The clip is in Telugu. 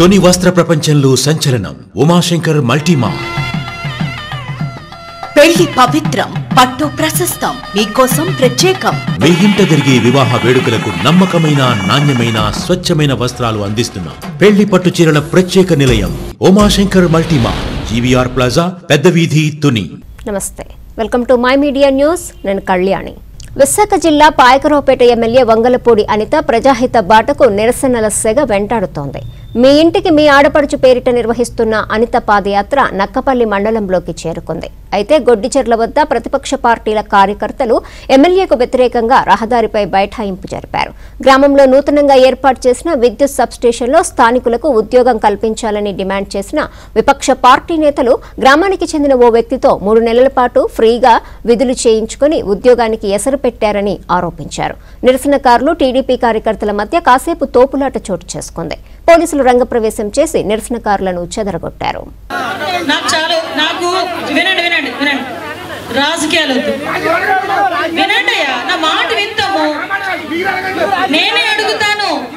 తొని వస్త్ర ప్రపంచంలో సంచలనం ఉమాశంకర్ మల్టీమా పెళ్లి పవిత్రం పట్టు ప్రశస్తం మీకోసం ప్రత్యేకం మీ ఇంట జరిగే వివాహ వేడుకలకు నమ్మకమైన నాణ్యమైన స్వచ్ఛమైన వస్త్రాలు అందిస్తున్నాం పెళ్లి పట్టు చీరల ప్రత్యేక నిలయం ఉమాశంకర్ మల్టీమా జీవీఆర్ ప్లాజా పెద్ద వీధి తుని నమస్తే welcome to my media news నేను కళ్యాణి విశాఖ జిల్లా పాయకరావుపేట ఎమ్మెల్యే వంగలపూడి అనిత ప్రజాహిత బాటకు నిరసనల సెగ వెంటాడుతోంది మీ ఇంటికి మీ ఆడపడుచు పేరిట నిర్వహిస్తున్న అనిత పాదయాత్ర నక్కపల్లి మండలంలోకి చేరుకుంది అయితే గొడ్డిచెర్ల వద్ద ప్రతిపక్ష పార్టీల కార్యకర్తలు ఎమ్మెల్యేకు వ్యతిరేకంగా రహదారిపై బైఠాయింపు జరిపారు గ్రామంలో నూతనంగా ఏర్పాటు చేసిన విద్యుత్ సబ్స్టేషన్లో స్థానికులకు ఉద్యోగం కల్పించాలని డిమాండ్ చేసిన విపక్ష పార్టీ నేతలు గ్రామానికి చెందిన ఓ వ్యక్తితో మూడు నెలల పాటు ఫ్రీగా విధులు చేయించుకుని ఉద్యోగానికి ఎసరు పెట్టారని ఆరోపించారు నిరసనకారులు టీడీపీ కార్యకర్తల మధ్య కాసేపు తోపులాట చోటు చేసుకుంది పోలీసులు రంగప్రవేశం చేసి నిరసనకారులను చెదరగొట్టారు నాకు చాలా నాకు వినండి వినండి వినండి రాజకీయాలు వద్దు వినండి అయ్యా నా మాట వింటాము నేనే అడుగుతాను